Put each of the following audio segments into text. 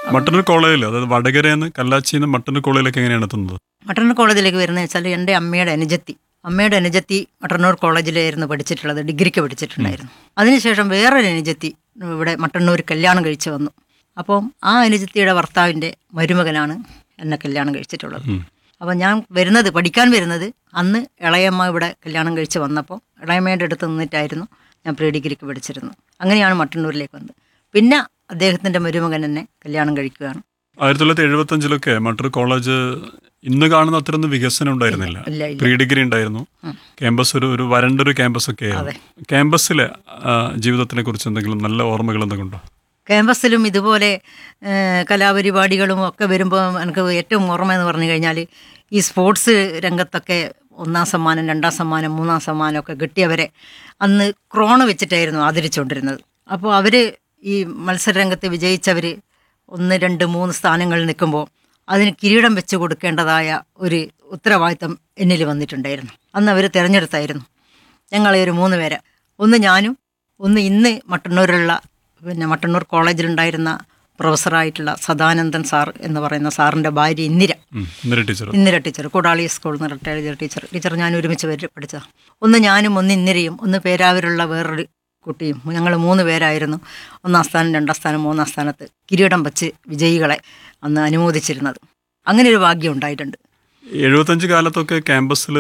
മട്ടന്നൂർ കോളേജിൽ അതായത് വടകരയിൽ നിന്ന് കല്ലാച്ചിയിൽ നിന്ന് മട്ടന്നൂർ കോളേജിലേക്ക് എങ്ങനെയാണ് എത്തുന്നത് മട്ടന്നൂർ കോളേജിലേക്ക് വരുന്നത് വെച്ചാൽ എൻ്റെ അമ്മയുടെ അനുജത്തി അമ്മയുടെ അനുജത്തി മട്ടന്നൂർ കോളേജിലായിരുന്നു പഠിച്ചിട്ടുള്ളത് ഡിഗ്രിക്ക് പഠിച്ചിട്ടുണ്ടായിരുന്നു അതിനുശേഷം വേറൊരു അനുജത്തി ഇവിടെ മട്ടന്നൂർ കല്യാണം കഴിച്ച് വന്നു അപ്പം ആ അനുജത്തിയുടെ ഭർത്താവിൻ്റെ മരുമകനാണ് എന്നെ കല്യാണം കഴിച്ചിട്ടുള്ളത് അപ്പം ഞാൻ വരുന്നത് പഠിക്കാൻ വരുന്നത് അന്ന് ഇളയമ്മ ഇവിടെ കല്യാണം കഴിച്ച് വന്നപ്പോൾ ഇളയമ്മയുടെ അടുത്ത് നിന്നിട്ടായിരുന്നു ഞാൻ പ്രീ ഡിഗ്രിക്ക് പഠിച്ചിരുന്നത് അങ്ങനെയാണ് മട്ടന്നൂരിലേക്ക് വന്നത് പിന്നെ അദ്ദേഹത്തിൻ്റെ മരുമകൻ എന്നെ കല്യാണം കഴിക്കുകയാണ് ആയിരത്തി തൊള്ളായിരത്തി എഴുപത്തി അഞ്ചിലൊക്കെ മട്ടന്നൂർ കോളേജ് ഇന്ന് കാണുന്ന അത്രയൊന്നും വികസനം ഉണ്ടായിരുന്നില്ല ഇല്ല ഇല്ല പ്രീ ഡിഗ്രി ഉണ്ടായിരുന്നു ക്യാമ്പസ് ഒരു ഒരു വരണ്ടൊരു ക്യാമ്പസ് ഒക്കെ ആയിരുന്നു ക്യാമ്പസിലെ ആ, ജീവിതത്തിനെ കുറിച്ച് എന്തെങ്കിലും നല്ല ഓർമ്മകൾ എന്തെങ്കിലും ഉണ്ടോ ക്യാമ്പസിലും ഇതുപോലെ ഏഹ്, കലാപരിപാടികളും ഒക്കെ വരുമ്പോൾ എനിക്ക് ഏറ്റവും ഓർമ്മ എന്ന് പറഞ്ഞു കഴിഞ്ഞാൽ ഈ സ്പോർട്സ് രംഗത്തൊക്കെ ഒന്നാം സമ്മാനം രണ്ടാം സമ്മാനം മൂന്നാം സമ്മാനം ഒക്കെ കിട്ടിയവരെ അന്ന് ക്രോണ വെച്ചിട്ടായിരുന്നു ആദരിച്ചുകൊണ്ടിരുന്നത് അപ്പോൾ അവർ ഈ മത്സരരംഗത്ത് വിജയിച്ചവർ ഒന്ന് രണ്ട് മൂന്ന് സ്ഥാനങ്ങളിൽ നിൽക്കുമ്പോൾ അതിന് കിരീടം വെച്ച് കൊടുക്കേണ്ടതായ ഒരു ഉത്തരവാദിത്തം എന്നിൽ വന്നിട്ടുണ്ടായിരുന്നു അന്ന് അവർ തിരഞ്ഞെടുത്തായിരുന്നു ഞങ്ങളെ ഒരു മൂന്ന് പേരെ ഒന്ന് ഞാനും ഒന്ന് ഇന്ന് മട്ടന്നൂരിലുള്ള പിന്നെ മട്ടന്നൂർ കോളേജിലുണ്ടായിരുന്ന പ്രൊഫസറായിട്ടുള്ള സദാനന്ദൻ സാർ എന്ന് പറയുന്ന സാറിൻ്റെ ഭാര്യ ഇന്ദിര ഉം, ഇന്ദിര ടീച്ചർ ഇന്ദിര ടീച്ചർ കൂടാളി സ്കൂളിൽ നിന്ന് റിട്ടയർ ചെയ്ത ടീച്ചർ ടീച്ചർ ഞാൻ ഒരുമിച്ച് പേര് പഠിച്ചതാണ് ഒന്ന് ഞാനും ഒന്ന് ഇന്ദിരയും ഒന്ന് പേരാവൂരുള്ള വേറൊരു കുട്ടിയും ഞങ്ങൾ മൂന്ന് പേരായിരുന്നു ഒന്നാം സ്ഥാനം രണ്ടാം സ്ഥാനം മൂന്നാം സ്ഥാനത്ത് കിരീടം വച്ച് വിജയികളെ അന്ന് അനുമോദിച്ചിരുന്നത് അങ്ങനെ ഒരു ഭാഗ്യം ഉണ്ടായിട്ടുണ്ട് എഴുപത്തഞ്ച് കാലത്തൊക്കെ ക്യാമ്പസിൽ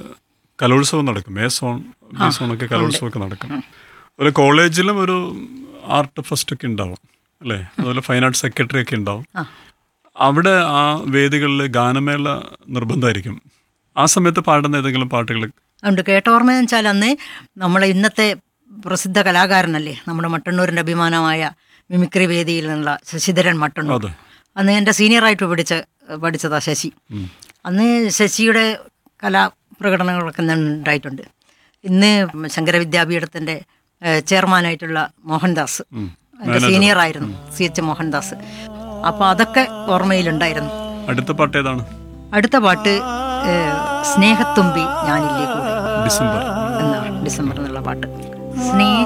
കലോത്സവം നടക്കും എ സോൺ ബി സോൺ ഒക്കെ കലോത്സവമൊക്കെ നടക്കും അതുപോലെ കോളേജിലും ഒരു ആർട്ട് ഫെസ്റ്റ് ഒക്കെ ഉണ്ടാവും അല്ലേ അതുപോലെ ഫൈൻ ആർട്സ് സെക്രട്ടറി ഒക്കെ ഉണ്ടാവും ആ. അവിടെ ആ വേദികളിൽ ഗാനമേള നിർബന്ധമായിരിക്കും ആ സമയത്ത് പാടുന്ന ഏതെങ്കിലും പാട്ടുകൾ അതുകൊണ്ട് കേട്ടോർമ്മയെന്ന് വെച്ചാൽ അന്ന് നമ്മളെ ഇന്നത്തെ പ്രസിദ്ധ കലാകാരനല്ലേ നമ്മുടെ മട്ടന്നൂരിൻ്റെ അഭിമാനമായ മിമിക്രി വേദിയിൽ നിന്നുള്ള ശശിധരൻ മട്ടന്നൂർ അതെ അന്ന് എൻ്റെ സീനിയറായിട്ട് പഠിച്ച പഠിച്ചതാ ശശി അന്ന് ശശിയുടെ കലാപ്രകടനങ്ങളൊക്കെ ഇന്ന് ഉണ്ടായിട്ടുണ്ട് ഇന്ന് ശങ്കര വിദ്യാപീഠത്തിൻ്റെ ഏഹ്, ചെയർമാനായിട്ടുള്ള മോഹൻദാസ് എൻ്റെ സീനിയറായിരുന്നു സി എച്ച് മോഹൻദാസ് അപ്പോൾ അതൊക്കെ ഓർമ്മയിലുണ്ടായിരുന്നു അടുത്ത പാട്ട് ഏതാണ് അടുത്ത പാട്ട് ഏഹ്, സ്നേഹത്തുമ്പി ഞാനില്ലേ കൂടെ ഡിസംബർ എന്നാണ് ഡിസംബർ എന്നുള്ള പാട്ട് സ്നേഹ